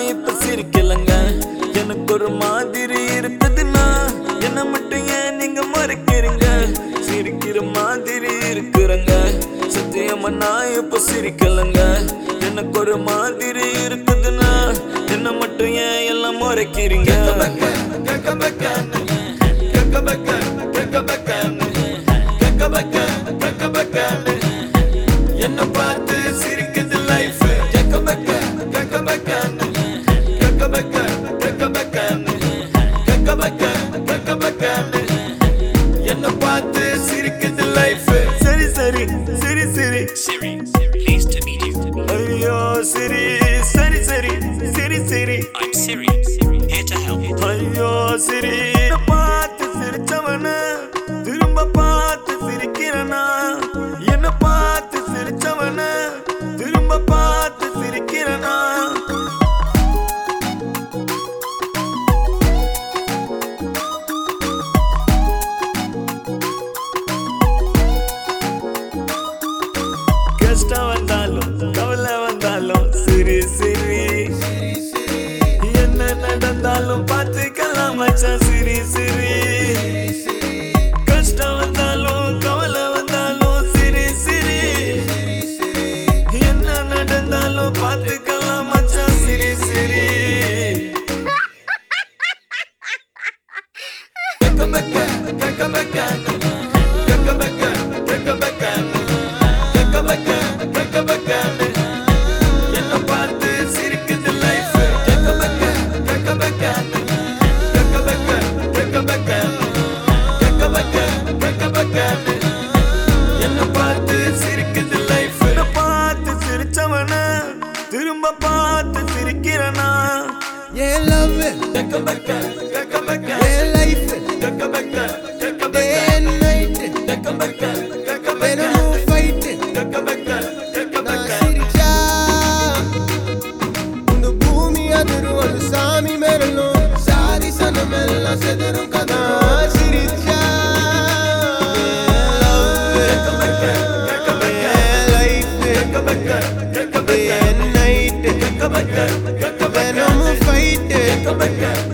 இப்ப சிரிக்கலங்க எனக்கு ஒரு மாதிரி இருக்குதுன்னா என்ன மட்டும் ஏன் நீங்க மறைக்கிறீங்க சிரிக்கிற மாதிரி இருக்கிறங்க சத்தியமா நான் இப்ப சிரிக்கலங்க எனக்கு ஒரு மாதிரி இருக்குதுன்னா என்ன மட்டும் ஏன் எல்லாம் மறைக்கிறீங்க என்ன பார்த்து சிரிக்குது லைஃப் என்ன பார்த்து சிரிக்குது லைஃப் சரி சரி சரி சரி Siri, pleased to meet you. ஐயோ சரி சரி சரி சரி சரி I'm Siri, here to help. ஐயோ சரி பார்த்து சிரிச்சவன திரும்ப பார்த்து சிரிக்கிறனா என்ன பார்த்து சிரிச்சவன திரும்ப பார்த்து சிரிக்கிறனா கஷ்டம் வந்தாலும் கவலை வந்தாலும் சிரி சிரி என்ன நடந்தாலும் பார்த்துக்கலாம் மச்சான் சிரி சிரி கஷ்டம் வந்தாலும் கவலை வந்தாலும் சிரி சிரி என்ன நடந்தாலும் பார்த்துக்கலாம் மச்சான் சிரி சிரி என்ன பார்த்து சிரிக்குது லைஃப் என்ன பார்த்து சிரிக்குது லைஃப் பார்த்து சிரிச்சவன திரும்ப பார்த்து சிரிக்கிறனா என் love, N life, day and night, தினமும் fight. நான் சிரிச்சா, இந்த பூமி அதிரும், அது சாமி மிரளும். சாதி சனமெல்லாம் சிதறும் கதா. சிரிச்சா, என் love, N life, day and night, தினமும் fight.